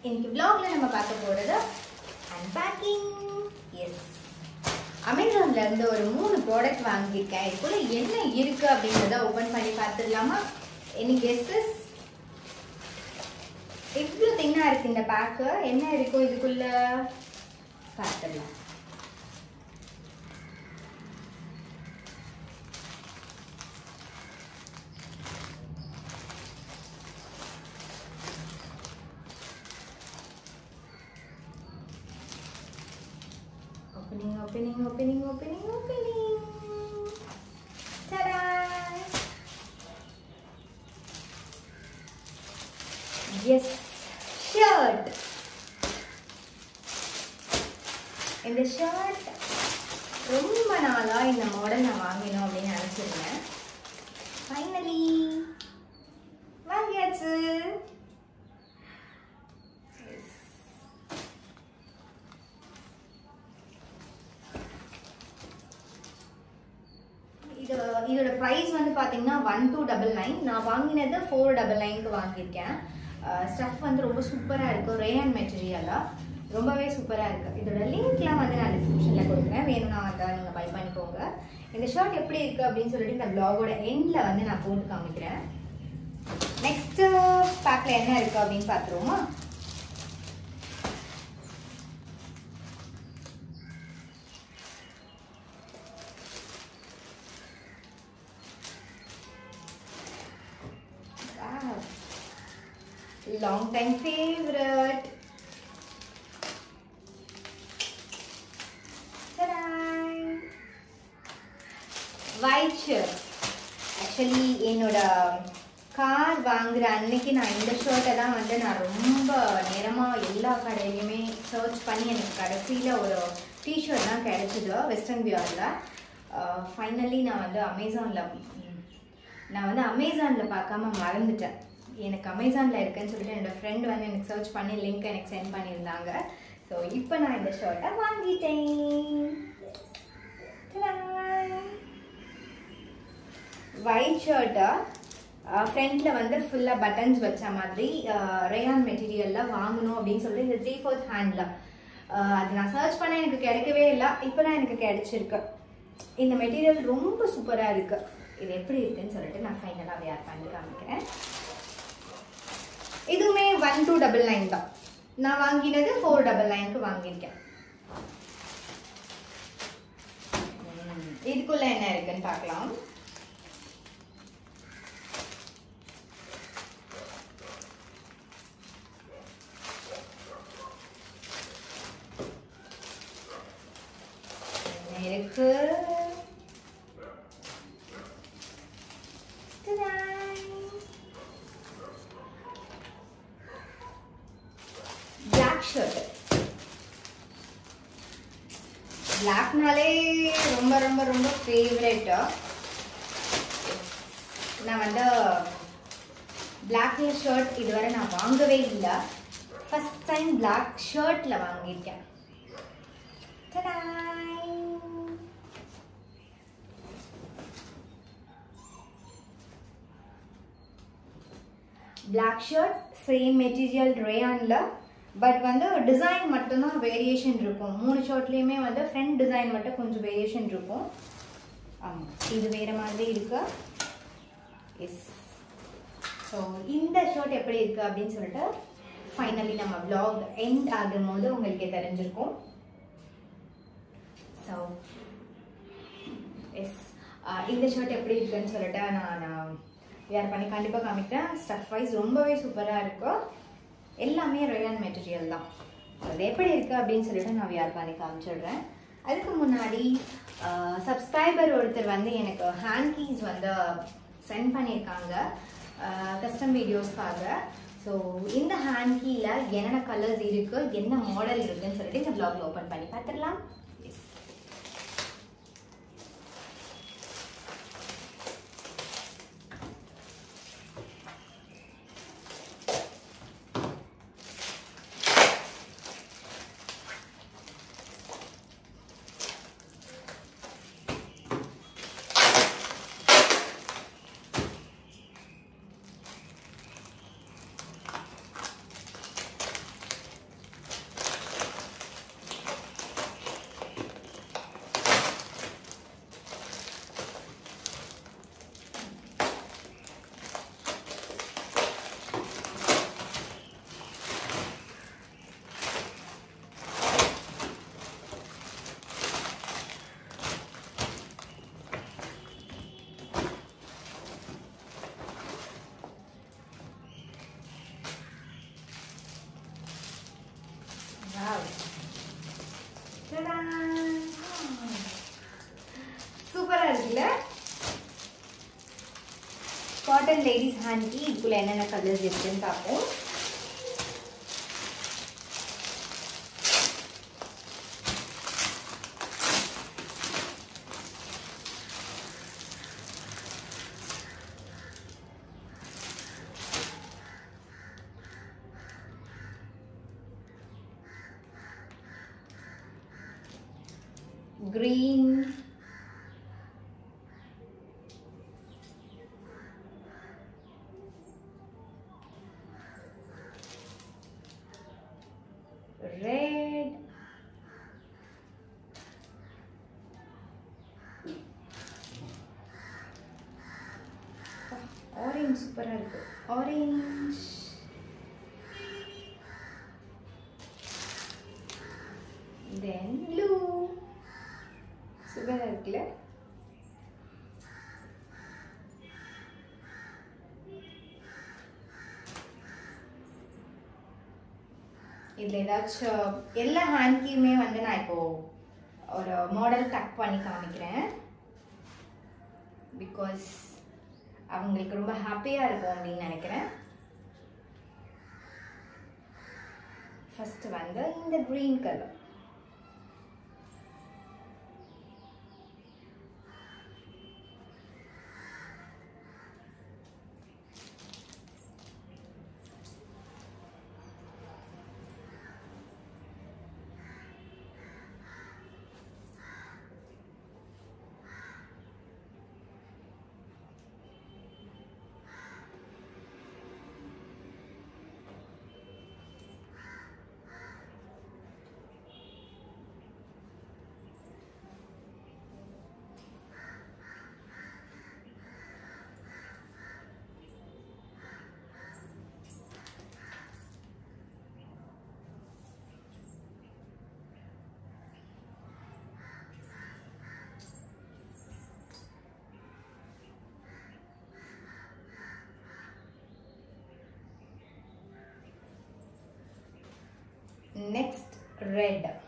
இன்னைக்கு vlogல நம்ம பார்க்க போறது அன்பேக்கிங் எஸ் அமேசான்ல இருந்து ஒரு மூணு ப்ராடக்ட் வாங்கியிருக்கேன் இதுக்குள்ள என்ன இருக்கு அப்படின்றத ஓபன் பண்ணி பார்த்துடலாமா எனி கெஸ்ஸஸ் எவ்வளோ தின்னா இருக்கு இந்த பேக்கு என்ன இருக்கும் இதுக்குள்ள பார்த்துடலாம் Opening, opening, opening, opening, opening. Ta-da! Yes, shirt. இந்த ஷர்ட் ரொம்ப நாளா இந்த மாடல் நான் வாங்கணும் அப்படின்னு நினச்சிருந்தேன் ஃபைனலி வாங்கியாச்சு Yes. இது இதோட ப்ரைஸ் வந்து பார்த்தீங்கன்னா ஒன் டூ டபுள் நைன் நான் வாங்கினது ஃபோர் டபுள் நைனுக்கு வாங்கியிருக்கேன் ஸ்டஃப் வந்து ரொம்ப சூப்பராக இருக்கும் ரேயன் மெட்டீரியலாக ரொம்பவே சூப்பராக இருக்குது இதோட லிங்க்லாம் வந்து நான் டிஸ்கிரிப்ஷனில் கொடுக்குறேன் வேணும்னா வந்து நீங்கள் பை பண்ணிக்கோங்க இந்த ஷர்ட் எப்படி இருக்குது அப்படின்னு சொல்லிட்டு இந்த ப்ளாகோட எண்டில் வந்து நான் போட்டு காமிக்கிறேன் நெக்ஸ்ட்டு பேக்கில் என்ன இருக்குது அப்படின்னு பார்த்துருவோமா Wow. Long time favorite. Ta-da! White shirt. Actually என்னோட கார் வாங்குற அன்னைக்கு நான் இந்த ஷர்ட்டை தான் வந்து நான் ரொம்ப நேரமாக எல்லா கடையிலையுமே சர்ச் பண்ணி எனக்கு கடைசியில் ஒரு டிஷர்ட் தான் கிடைச்சிது வெஸ்டர்ன் பியரில் ஃபைனலி நான் வந்து அமேசானில் நான் வந்து அமேசானில் பார்க்காம மறந்துட்டேன் எனக்கு அமேசானில் இருக்குன்னு சொல்லிட்டு என்னோட ஃப்ரெண்ட் வந்து எனக்கு சர்ச் பண்ணி லிங்க் எனக்கு சென்ட் பண்ணியிருந்தாங்க ஸோ இப்போ நான் இந்த ஷர்ட்டை வாங்கிட்டேன் ஒயிட் ஷர்ட்டை ஃப்ரண்ட்டில் வந்து ஃபுல்லாக பட்டன்ஸ் வச்ச மாதிரி ரேயான் மெட்டீரியலில் வாங்கணும் அப்படின்னு சொல்லிட்டு இந்த த்ரீ ஃபோர்த் ஹேண்டில் அது நான் சர்ச் பண்ண எனக்கு கிடைக்கவே இல்லை இப்போ தான் எனக்கு கிடைச்சிருக்கு இந்த மெட்டீரியல் ரொம்ப சூப்பராக இருக்கு இது எப்படி இருக்குன்னு சொல்லிட்டு நான் ஃபைனலாக வேர் பண்ணி காமிக்கிறேன் இதுவுமே ஒன் டூ டபுள் நைன் தான் நான் வாங்கினது ஃபோர் டபுள் நைனுக்கு வாங்கியிருக்கேன் உம், இதுக்குள்ள என்ன இருக்குன்னு பார்க்கலாம் என்ன இருக்கு பிளாக் ஷர்ட் பிளாக்னாலே ரொம்ப ரொம்ப ரொம்ப ஃபேவரட் நான் வந்து பிளாக் ஷர்ட் இதுவரை நான் வாங்கவே இல்லை ஃபர்ஸ்ட் டைம் பிளாக் ஷர்ட்டில் வாங்கியிருக்கேன் Ta-da! Black shirt same material ரேயானில் பட் வந்து டிசைன் மட்டும்தான் வேரியேஷன் இருக்கும் மூணு ஷர்ட்லேயுமே வந்து ஃப்ரண்ட் டிசைன் மட்டும் கொஞ்சம் வேரியேஷன் இருக்கும் ஆமாம் இது வேறு மாதிரி இருக்கு எஸ் ஸோ இந்த ஷர்ட் எப்படி இருக்குது அப்படின்னு சொல்லிட்டு ஃபைனலி நம்ம vlog எண்ட் ஆகும்போது உங்களுக்கு தெரிஞ்சிருக்கும் ஸோ எஸ் இந்த ஷர்ட் எப்படி இருக்குன்னு சொல்லிட்டு நான் வேர் பண்ணி கண்டிப்பாக காமிக்கிறேன் ஸ்டஃப் வைஸ் ரொம்பவே சூப்பராக இருக்கும் எல்லாமே ரயான் மெட்டீரியல் தான் So, அது எப்படி இருக்குது அப்படின்னு சொல்லிட்டு நான் வியர் பண்ணி காமிச்சிடுறேன் அதுக்கு முன்னாடி சப்ஸ்கிரைபர் ஒருத்தர் வந்து எனக்கு ஹேண்ட் கீஸ் வந்து சென்ட் பண்ணியிருக்காங்க கஸ்டம் வீடியோஸ்க்காக ஸோ இந்த ஹேண்ட் கீயில் என்னென்ன கலர்ஸ் இருக்குது என்ன மாடல் இருக்குன்னு சொல்லிட்டு இந்த ப்ளாக்ல ஓப்பன் பண்ணி பார்த்துடலாம் எஸ் Wow. Ta-da! சூப்பரா இருக்குல்ல காட்டன் லேடிஸ் ஹேண்ட்க்கு இதுக்குள்ள என்னென்ன கலர்ஸ் இருக்குன்னு பார்ப்போம் green red ஆரஞ்சு சூப்பரா இருக்கு ஆரஞ்சு தென் ப்ளூ சூப்பராக இருக்குல்ல இதில் ஏதாச்சும் எல்லா ஹேண்ட்கியுமே வந்து நான் இப்போ ஒரு மாடல் கட் பண்ணி காமிக்கிறேன் பிகாஸ் அவங்களுக்கு ரொம்ப ஹாப்பியாக இருக்கும் அப்படின்னு நினைக்கிறேன் ஃபர்ஸ்ட் வந்து இந்த green colour next red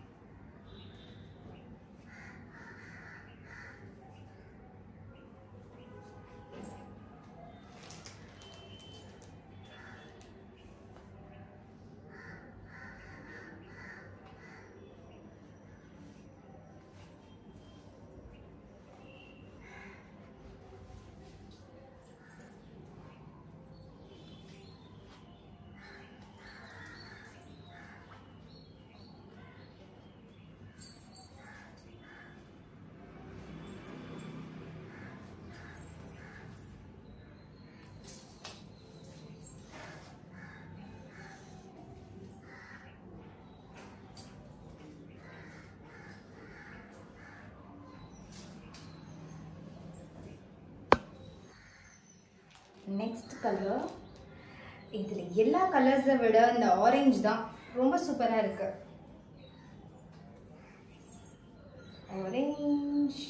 next colour இதில் எல்லா கலர்ஸை விட இந்த ஆரஞ்சு தான் ரொம்ப சூப்பராக இருக்கு orange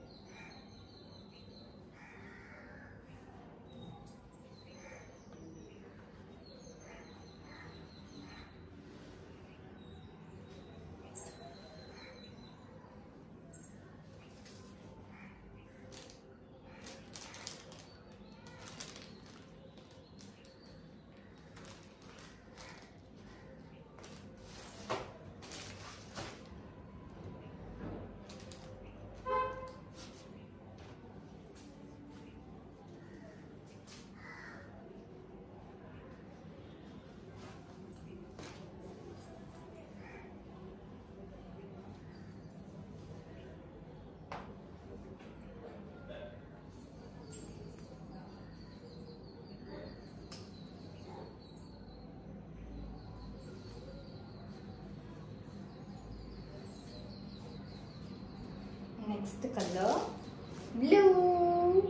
next color blue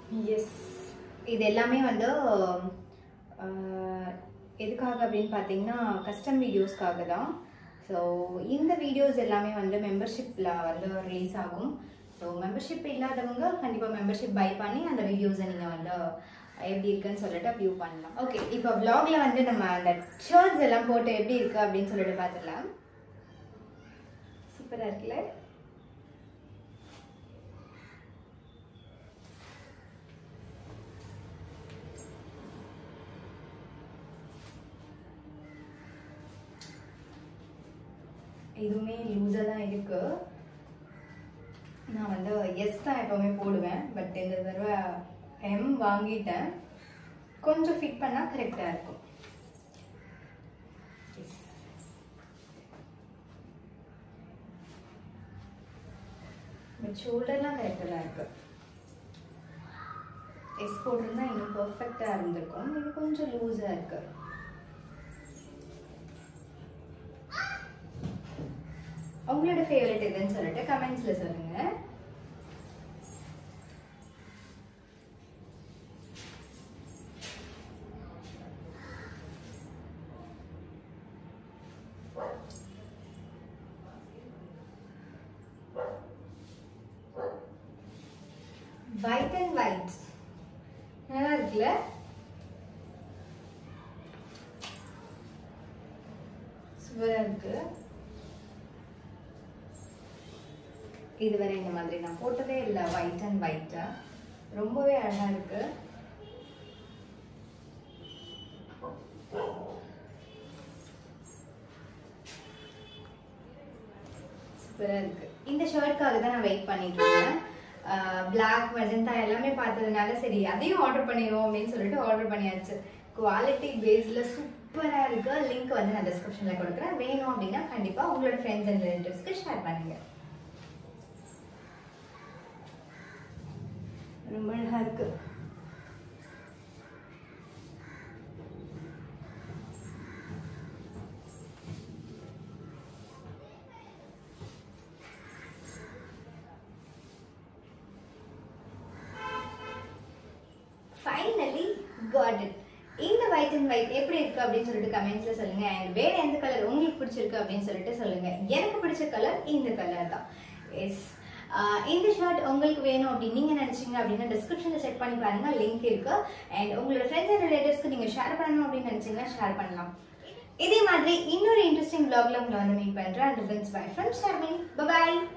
yes இது எல்லாமே வந்து ஆஹ், எதுக்காக அப்படின்னு பார்த்தீங்கன்னா கஸ்டம் வீடியோஸ்க்காக தான் ஸோ இந்த வீடியோஸ் எல்லாமே வந்து மெம்பர்ஷிப்பில் வந்து ரிலீஸ் ஆகும் ஸோ மெம்பர்ஷிப் இல்லாதவங்க கண்டிப்பாக மெம்பர்ஷிப் பை பண்ணி அந்த வீடியோஸை நீங்கள் வந்து எப்படி இருக்குன்னு சொல்லிட்டு வியூ பண்ணலாம் ஓகே இப்போ vlogல வந்து நம்ம அந்த ஷர்ட்ஸ் எல்லாம் போட்டு எப்படி இருக்கு அப்படின்னு சொல்லிட்டு பார்த்துக்கலாம் சூப்பராக இருக்குல்ல இதுவுமே லூஸாக தான் இருக்கு நான் வந்து எஸ் தான் எப்போவுமே போடுவேன் பட் இந்த தடவை எம் வாங்கிட்டேன் கொஞ்சம் ஃபிட் பண்ணால் கரெக்டாக இருக்கும் Yes. பட் ஷோல்டர்லாம் கரெக்டாக தான் இருக்கு எஸ் போட்டிருந்தா இன்னும் பர்ஃபெக்டாக இருந்திருக்கும் இது கொஞ்சம் லூஸாக இருக்கு உங்களோட ஃபேவரட் எதுன்னு சொல்லிட்டு கமெண்ட்ஸ்ல சொல்லுங்க ஒயிட் அண்ட் ஒயிட் நல்லா இருக்குல்ல சூப்பரா இருக்கு இதுவரை இந்த மாதிரி நான் போட்டதே இல்லை ஒயிட் அண்ட் ஒயிட்டா ரொம்பவே அழகா இருக்கு சூப்பராக இருக்கு இந்த ஷர்ட்காக தான் நான் வெயிட் பண்ணிட்டு இருந்தேன் பிளாக் மஜந்தா எல்லாமே பார்த்ததுனால சரி அதையும் ஆர்டர் பண்ணிடுவோம் அப்படின்னு சொல்லிட்டு ஆர்டர் பண்ணியாச்சு குவாலிட்டி பேஸில் சூப்பராக இருக்கு லிங்க் வந்து நான் டிஸ்கிரிப்ஷனில் கொடுக்குறேன் வேணும் அப்படின்னா கண்டிப்பாக உங்களோட ஃப்ரெண்ட்ஸ் அண்ட் ரிலேட்டிவ்ஸ்க்கு ஷேர் பண்ணுங்க ரொம்ப அழகா இருக்கு ஃபைனலி காட் இட் இந்த ஒயிட் அண்ட் ஒயிட் எப்படி இருக்கு அப்படின்னு சொல்லிட்டு கமெண்ட்ஸ்ல சொல்லுங்க அண்ட் வேற எந்த கலர் உங்களுக்கு பிடிச்சிருக்கு அப்படின்னு சொல்லிட்டு சொல்லுங்க எனக்கு பிடிச்ச கலர் இந்த கலர் தான் எஸ் இந்த ஷர்ட் உங்களுக்கு வேணும் அப்படின்னு நீங்க நினைச்சீங்க அப்படின்னா டிஸ்கிரிப்ஷன்ல செக் பண்ணி பாருங்க லிங்க் இருக்கு அண்ட் உங்களோட ஃப்ரெண்ட்ஸ் அண்ட் ரிலேட்டிவ்ஸ்க்கு நீங்க ஷேர் பண்ணணும் அப்படின்னு நினைச்சீங்கன்னா ஷேர் பண்ணலாம் இதே மாதிரி இன்னொரு இன்ட்ரெஸ்டிங் vlogல உங்களை வந்து மீட் பண்றேன் and bye from Sharmi bye